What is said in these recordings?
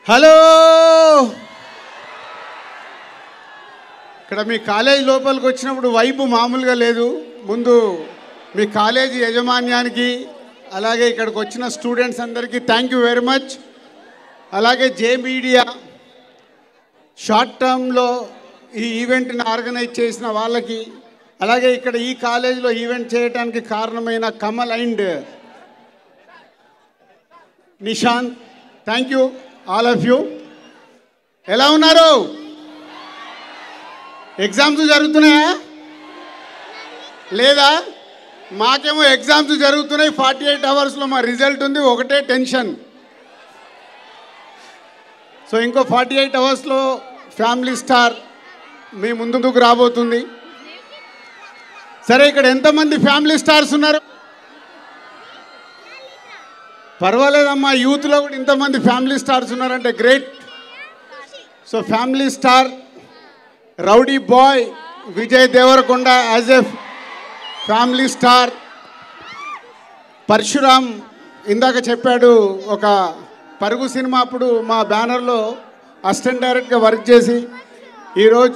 hello ఇక్కడ మీ college లోపలికి వచ్చినప్పుడు వైపు మామూలుగా లేదు ముందు మీ కాలేజీ యజమాన్యానికి అలాగే ఇక్కడికి వచ్చిన స్టూడెంట్స్ అందరికీ థ్యాంక్ యూ వెరీ మచ్ అలాగే జే మీడియా షార్ట్ టర్మ్లో ఈ ఈవెంట్ని ఆర్గనైజ్ చేసిన వాళ్ళకి అలాగే ఇక్కడ ఈ కాలేజీలో ఈవెంట్ చేయడానికి కారణమైన Kamal and Nishant thank you all of you ఎలా ఉన్నారు ఎగ్జామ్స్ జరుగుతున్నాయా లేదా మాకేమో ఎగ్జామ్స్ జరుగుతున్నాయి ఫార్టీ ఎయిట్ అవర్స్లో మా రిజల్ట్ ఉంది ఒకటే టెన్షన్ సో ఇంకో ఫార్టీ ఎయిట్ అవర్స్లో ఫ్యామిలీ స్టార్ మీ ముందుకు రాబోతుంది సరే ఇక్కడ ఎంతమంది ఫ్యామిలీ స్టార్స్ ఉన్నారు పర్వాలేదమ్మా యూత్లో కూడా ఇంతమంది ఫ్యామిలీ స్టార్స్ ఉన్నారంటే great so Family Star rowdy boy Vijay Deverakonda as a Family Star Parasuram ఇందాక చెప్పాడు ఒక పరుగు సినిమా అప్పుడు మా బ్యానర్లో అసిస్టెంట్ డైరెక్ట్గా వర్క్ చేసి ఈరోజు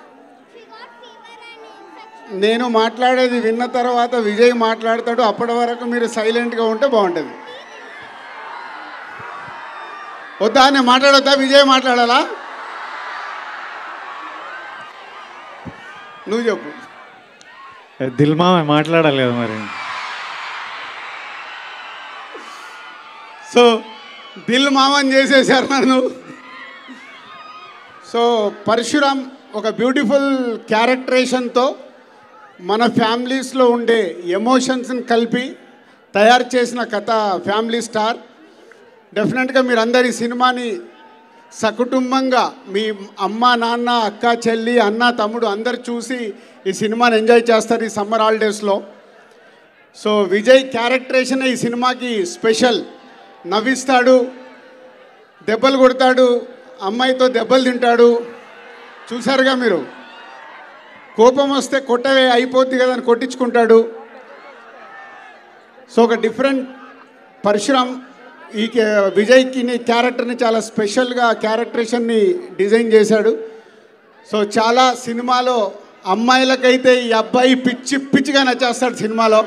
నేను మాట్లాడేది విన్న తర్వాత విజయ్ మాట్లాడతాడు అప్పటి వరకు మీరు సైలెంట్గా ఉంటే బాగుంటుంది వద్దా నేను మాట్లాడొద్దా విజయ్ మాట్లాడాలా నువ్వు చెప్పు దిల్మా మాట్లాడాలి కదా మరి సో దిల్ మామని చేసేసారు నన్ను సో పరశురామ్ ఒక బ్యూటిఫుల్ క్యారెక్టరేషన్తో మన ఫ్యామిలీస్లో ఉండే ఎమోషన్స్ని కలిపి తయారు చేసిన కథ ఫ్యామిలీ స్టార్ డెఫినెట్గా మీరు అందరు ఈ సినిమాని సకుటుంబంగా మీ అమ్మ నాన్న అక్క చెల్లి అన్న తమ్ముడు అందరు చూసి ఈ సినిమాని ఎంజాయ్ చేస్తారు ఈ సమ్మర్ హాలిడేస్లో సో విజయ్ క్యారెక్టరేషన్ ఈ సినిమాకి స్పెషల్ నవ్విస్తాడు దెబ్బలు కొడతాడు అమ్మాయితో దెబ్బలు తింటాడు చూసారుగా మీరు కోపం వస్తే కొట్టవే అయిపోద్ది కదా అని కొట్టించుకుంటాడు సో ఒక డిఫరెంట్ పరశురామ్ ఈ కే- విజయ్కి నీ క్యారెక్టర్ని చాలా స్పెషల్గా క్యారెక్టరేషన్ని డిజైన్ చేశాడు సో చాలా సినిమాలో అమ్మాయిలకైతే ఈ అబ్బాయి పిచ్చి పిచ్చిగా నచ్చేస్తాడు సినిమాలో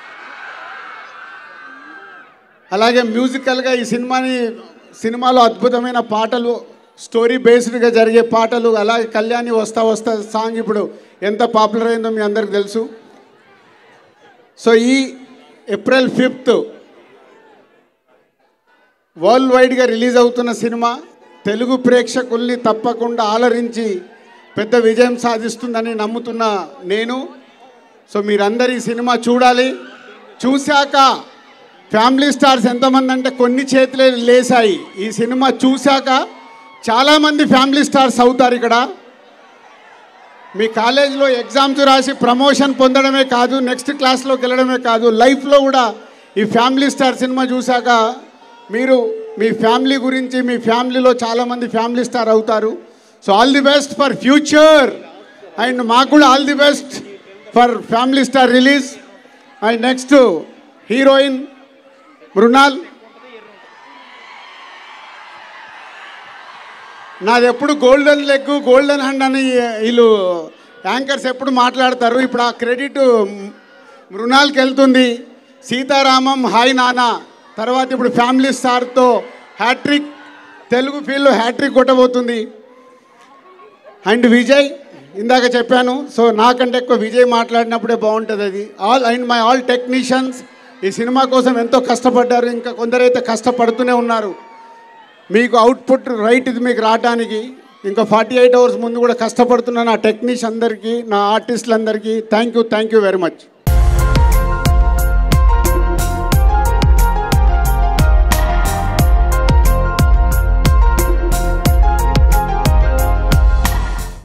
అలాగే మ్యూజికల్గా ఈ సినిమాని సినిమాలో అద్భుతమైన పాటలు స్టోరీ బేస్డ్గా జరిగే పాటలు అలాగే కళ్యాణి వస్తా వస్తా సాంగ్ ఇప్పుడు ఎంత పాపులర్ అయిందో మీ అందరికి తెలుసు సో ఈ ఏప్రిల్ ఫిఫ్త్ వరల్డ్ వైడ్గా రిలీజ్ అవుతున్న సినిమా తెలుగు ప్రేక్షకుల్ని తప్పకుండా ఆలరించి పెద్ద విజయం సాధిస్తుందని నమ్ముతున్న నేను సో మీరందరూ ఈ సినిమా చూడాలి చూశాక ఫ్యామిలీ స్టార్స్ ఎంతమంది అంటే కొన్ని చేతులే లేసాయి ఈ సినిమా చూశాక చాలామంది ఫ్యామిలీ స్టార్స్ అవుతారు ఇక్కడ మీ కాలేజీలో ఎగ్జామ్స్ రాసి ప్రమోషన్ పొందడమే కాదు నెక్స్ట్ క్లాస్లోకి వెళ్ళడమే కాదు లైఫ్లో కూడా ఈ ఫ్యామిలీ స్టార్ సినిమా చూశాక మీరు మీ ఫ్యామిలీ గురించి మీ ఫ్యామిలీలో చాలామంది ఫ్యామిలీ స్టార్ అవుతారు so all the best for future and మాకు కూడా all the best for Family Star release and next heroine Mrunal నాది ఎప్పుడు గోల్డెన్ లెగ్ గోల్డెన్ హ్యాండ్ అని వీళ్ళు యాంకర్స్ ఎప్పుడు మాట్లాడతారు ఇప్పుడు ఆ క్రెడిట్ మృణాల్కి వెళ్తుంది సీతారామం హాయ్ నానా తర్వాత ఇప్పుడు ఫ్యామిలీ స్టార్తో హ్యాట్రిక్ తెలుగు ఫీల్డ్లో హ్యాట్రిక్ కొట్టబోతుంది అండ్ విజయ్ ఇందాక చెప్పాను సో నాకంటే ఎక్కువ విజయ్ మాట్లాడినప్పుడే బాగుంటుంది అది all and my all technicians ఈ సినిమా కోసం ఎంతో కష్టపడ్డారు ఇంకా కొందరైతే కష్టపడుతూనే ఉన్నారు మీకు అవుట్పుట్ రైట్ ఇది మీకు రావడానికి ఇంకా ఫార్టీ ఎయిట్ అవర్స్ ముందు కూడా కష్టపడుతున్న నా టెక్నీషియన్ అందరికీ నా ఆర్టిస్టులందరికీ thank you thank you very much